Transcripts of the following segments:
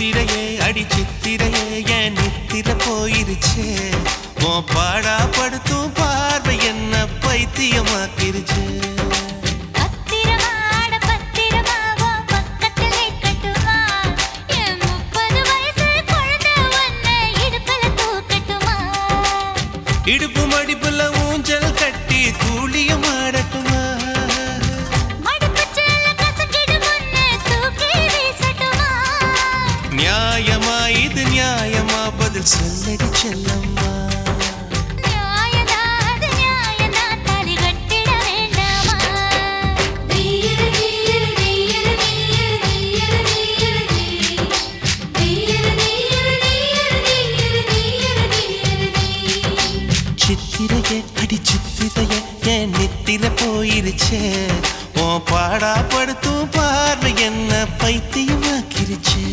சித்திரையே அடி சித்திரையே என் நித்திர போயிருச்சே உன் பாடா படுத்தும் பார்வை என்ன பைத்தியமாக்கிருச்சே பத்திரமா ஆட பத்திரமா வா பக்கத்திலே கட்டுமா என் முப்பது வயசு குழந்தை உன்னை இடுப்புல தூக்கட்டுமா இடுப்பு மடிப்புல ஊஞ்சல் கட்டி தூளியம் ஆடட்டுமா மடிப்புச்சேல கசக்கிடு முன்னே தூக்கி வீசட்டுமா நியாயமா இது நியாயமா பதில் சொல்லடி செல்லம்மா நியாயதா அது நியாயதா தாலி கட்டிட வேண்டாமா நீயிரு நீயிரு நீயிரு நீயிரு நீயிரு நீயிரு நீயிரு நீயிரு நீயிரு நீயிரு நீயிரு சித்திரையே அடி சித்திரையே என் நித்திர போயிருச்சே உன் பாடா படுத்தும் பார்வை என்ன பைத்தியமாக்கிருச்சே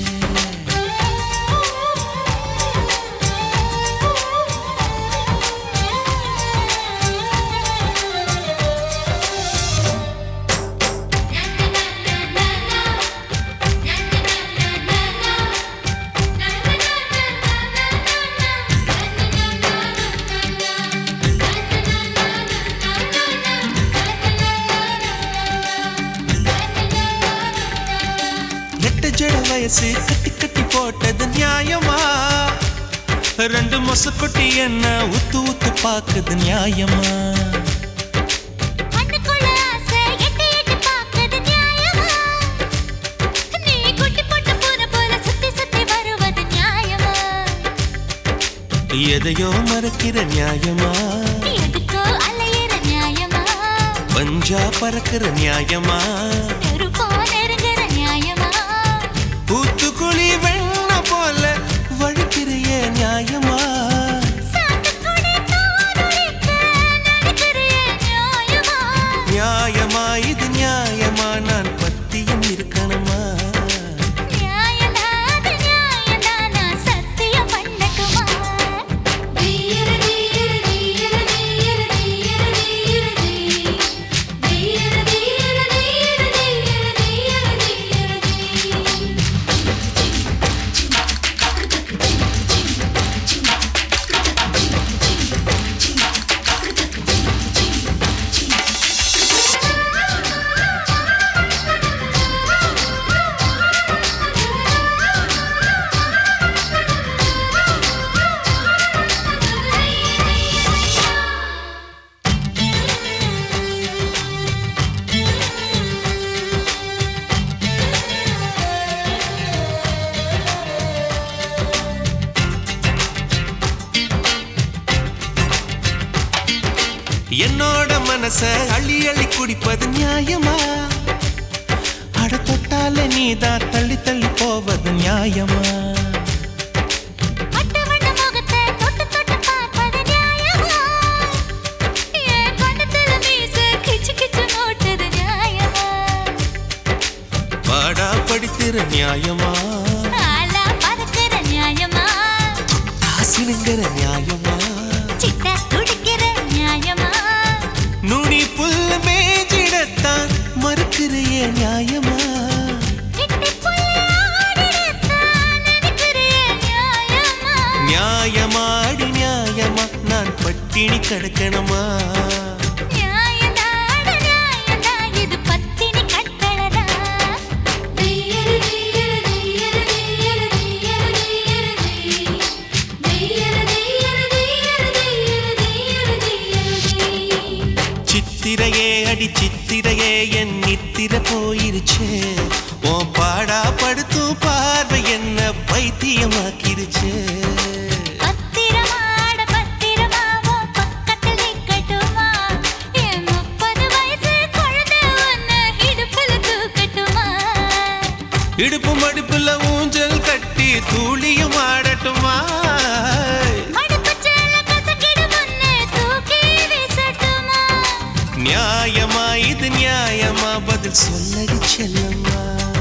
எட்டு ஜட வயசு கட்டி கட்டி போட்டது நியாயமா ரெண்டு மொசக்குட்டி என்ன உத்து உத்து பாக்குது நியாயமா கண்ணுக்குள்ள ஆசை எட்டி எட்டி பார்க்குது நியாயமா? நீ குட்டி போட்ட பூனை போல சுத்தி சுத்தி வருவது நியாயமா? எதையோ மறக்கிற நியாயமா எதுக்கோ அலையிற நியாயமா? பஞ்சா பறக்கிற நியாயமா நெருப்போ நெருங்குற நியாயமா? ஊத்துக்குழி வெண்ண போல வழுக்கிறிய நியாயமா சாத்துக்குடி தோலுரிக்க நினைக்கிறியே நியாயமா? நியாயமா இது நியாயமா நான் பத்தியம் இருக்கணுமா நியாயம்தா, அது நியாயம்தா, நான் சத்தியம் பண்ணட்டுமா? நீயிரு, நீயிரு, நீயிரு, நீயிரு, நீயிரு, நீயிரு, நீ. நீயிரு, நீயிரு, நீயிரு, நீயிரு, நீயிரு, நீயிரு, நீ. என்னோட மனச அள்ளி அள்ளி குடிப்பது நியாயமா அட தொட்டால நீதான் தள்ளி தள்ளி போவது நியாயமா அட்டவண முகத்தை தொட்டு தொட்டு பார்ப்பது நியாயமா? என் கண்ணத்துல மீசை கிச்சு கிச்சு மூட்டுது நியாயமா? பாடா படித்திர நியாயமா ஆளா பறக்கிற நியாயமா? காசினுங்கிற நியாயமா சிட்டா துடிக்கிற நியாயமா? நுனி புல் மேஞ்சிடத்தான் மறுக்கிறிய நியாயமா கிட்டி புள்ளி ஆடிடத்தான் நினைக்கிறியே நியாயமா? நியாயமா அடி நியாயமா நான் பட்டினி கிடக்கணுமா நியாயம்தா, அட நியாயம்தா, இது பத்தினி கட்டளதா. நீயிரு, நீயிரு, நீயிரு, நீயிரு, நீயிரு, நீயிரு, நீ. நீயிரு, நீயிரு, நீயிரு, நீயிரு, நீயிரு, நீயிரு, நீ. சித்திரையே அடி சித்திரையே என் நித்திர போயிருச்சே உன் பாடா படுத்தும் பார்வை என்ன பைத்தியமாக்கிருச்சே பத்திரமா ஆட பத்திரமா உன் பக்கத்தில் நிக்கட்டுமா? என் முப்பது வயசு குழந்தை உன்னை இடுப்புல தூக்கட்டுமா? இடுப்பு மடுப்புல ஊஞ்சல் கட்டி தூளியும் ஆடட்டுமா மடிப்புச்சேல கசக்கிடு முன்னே தூக்கி வீசட்டுமா? நியாயமா இது நியாயமா பதில் சொல்லடி செல்லம்மா